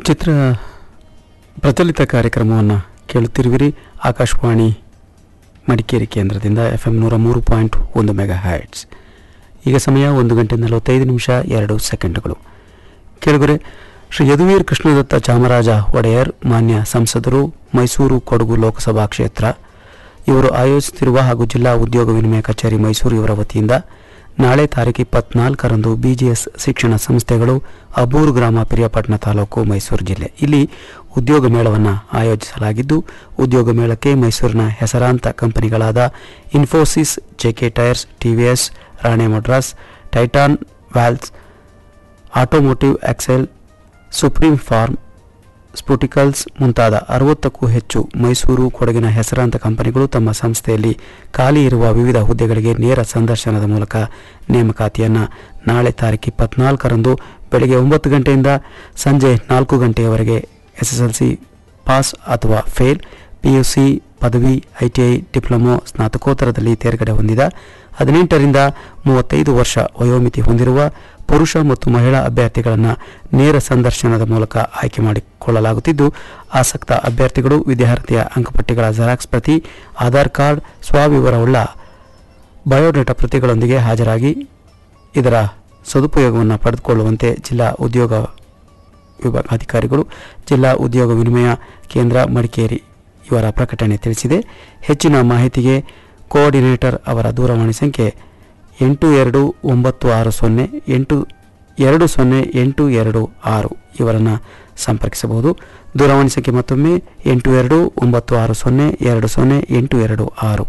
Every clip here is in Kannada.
ಚಿತ್ರ ಪ್ರಚಲಿತ ಕಾರ್ಯಕ್ರಮವನ್ನು ಕೇಳುತ್ತಿರುವಿರಿ ಆಕಾಶವಾಣಿ ಮಡಿಕೇರಿ ಕೇಂದ್ರದಿಂದ ಎಫ್ ಎಂ ನೂರ ಮೂರು ಪಾಯಿಂಟ್ ಒಂದು ಮೆಗಾ ಹ್ಯಾಟ್ಸ್ ಈಗ ಸಮಯ ಒಂದು ಗಂಟೆ ನಲವತ್ತೈದು ನಿಮಿಷ ಎರಡು ಸೆಕೆಂಡ್ಗಳು ಕೇಳುಗರೆ ಶ್ರೀ ಯದುವೀರ್ ಕೃಷ್ಣದತ್ತ ಚಾಮರಾಜ ಒಡೆಯರ್ ಮಾನ್ಯ ಸಂಸದರು ಮೈಸೂರು ಕೊಡಗು ಲೋಕಸಭಾ ಕ್ಷೇತ್ರ ಇವರು ಆಯೋಜಿಸುತ್ತಿರುವ ಹಾಗೂ ಜಿಲ್ಲಾ ಉದ್ಯೋಗ ವಿನಿಮಯ ಕಚೇರಿ ಮೈಸೂರು ಇವರ ವತಿಯಿಂದ ನಾಳೆ ತಾರೀಕು ಇಪ್ಪತ್ನಾಲ್ಕರಂದು ಬಿಜಿಎಸ್ ಶಿಕ್ಷಣ ಸಂಸ್ಥೆಗಳು ಅಬೂರು ಗ್ರಾಮ ಪಿರಿಯಾಪಟ್ಟಣ ತಾಲೂಕು ಮೈಸೂರು ಜಿಲ್ಲೆ ಇಲ್ಲಿ ಉದ್ಯೋಗ ಮೇಳವನ್ನು ಆಯೋಜಿಸಲಾಗಿದ್ದು ಉದ್ಯೋಗ ಮೇಳಕ್ಕೆ ಮೈಸೂರಿನ ಹೆಸರಾಂತ ಕಂಪನಿಗಳಾದ Infosys JK tyres TVS Rane Madras Titan ವ್ಯಾಲ್ಸ್ automotive axle supreme pharmaceuticals ಮುಂತಾದ ಅರವತ್ತಕ್ಕೂ ಹೆಚ್ಚು ಮೈಸೂರು ಕೊಡಗಿನ ಹೆಸರಾಂತ ಕಂಪನಿಗಳು ತಮ್ಮ ಸಂಸ್ಥೆಯಲ್ಲಿ ಖಾಲಿ ಇರುವ ವಿವಿಧ ಹುದ್ದೆಗಳಿಗೆ ನೇರ ಸಂದರ್ಶನದ ಮೂಲಕ ನೇಮಕಾತಿಯನ್ನು ನಾಳೆ ತಾರೀಕು ಇಪ್ಪತ್ನಾಲ್ಕರಂದು ಬೆಳಗ್ಗೆ ಒಂಬತ್ತು ಗಂಟೆಯಿಂದ ಸಂಜೆ ನಾಲ್ಕು ಗಂಟೆಯವರೆಗೆ ಎಸ್ಎಸ್ಎಲ್ಸಿ ಪಾಸ್ ಅಥವಾ ಫೇಲ್ ಪಿಯುಸಿ ಪದವಿ ಐಟಿಐ ಡಿಪ್ಲೊಮೊ ಸ್ನಾತಕೋತ್ತರದಲ್ಲಿ ತೇರ್ಗಡೆ ಹೊಂದಿದ ಹದಿನೆಂಟರಿಂದ ಮೂವತ್ತೈದು ವರ್ಷ ವಯೋಮಿತಿ ಹೊಂದಿರುವ ಪುರುಷ ಮತ್ತು ಮಹಿಳಾ ಅಭ್ಯರ್ಥಿಗಳನ್ನು ನೇರ ಸಂದರ್ಶನದ ಮೂಲಕ ಆಯ್ಕೆ ಮಾಡಿಕೊಳ್ಳಲಾಗುತ್ತಿದ್ದು ಆಸಕ್ತ ಅಭ್ಯರ್ಥಿಗಳು ವಿದ್ಯಾರ್ಥಿಯ ಅಂಕಪಟ್ಟಿಗಳ ಜೆರಾಕ್ಸ್ ಪ್ರತಿ ಆಧಾರ್ ಕಾರ್ಡ್ ಸ್ವವಿವರವುಳ್ಳ ಬಯೋಡೇಟಾ ಪ್ರತಿಗಳೊಂದಿಗೆ ಹಾಜರಾಗಿ ಇದರ ಸದುಪಯೋಗವನ್ನು ಪಡೆದುಕೊಳ್ಳುವಂತೆ ಜಿಲ್ಲಾ ಉದ್ಯೋಗ ವಿಭಾಗಾಧಿಕಾರಿಗಳು ಜಿಲ್ಲಾ ಉದ್ಯೋಗ ವಿನಿಮಯ ಕೇಂದ್ರ ಮಡಿಕೇರಿ ಇವರ ಪ್ರಕಟಣೆ ತಿಳಿಸಿದೆ ಹೆಚ್ಚಿನ ಮಾಹಿತಿಗೆ ಕೋಆರ್ಡಿನೇಟರ್ ಅವರ ದೂರವಾಣಿ ಸಂಖ್ಯೆ ಎಂಟು ಎರಡು ಒಂಬತ್ತು ಆರು ಸೊನ್ನೆ ಎಂಟು ಎರಡು ಸೊನ್ನೆ ಎಂಟು ಎರಡು ಆರು ಇವರನ್ನು ಸಂಪರ್ಕಿಸಬಹುದು ದೂರವಾಣಿ ಸಂಖ್ಯೆ ಮತ್ತೊಮ್ಮೆ ಎಂಟು ಎರಡು ಒಂಬತ್ತು ಆರು ಸೊನ್ನೆ ಎರಡು ಸೊನ್ನೆ ಎಂಟು ಎರಡು ಆರು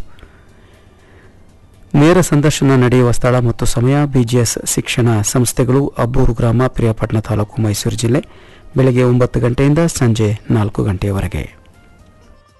ನೇರ ಸಂದರ್ಶನ ನಡೆಯುವ ಸ್ಥಳ ಮತ್ತು ಸಮಯ ಬಿಜಿಎಸ್ ಶಿಕ್ಷಣ ಸಂಸ್ಥೆಗಳು ಅಬ್ಬೂರು ಗ್ರಾಮ ಪ್ರಿಯಾಪಟ್ಟಣ ತಾಲೂಕು ಮೈಸೂರು ಜಿಲ್ಲೆ ಬೆಳಗ್ಗೆ ಒಂಬತ್ತು ಗಂಟೆಯಿಂದ ಸಂಜೆ ನಾಲ್ಕು ಗಂಟೆಯವರೆಗೆ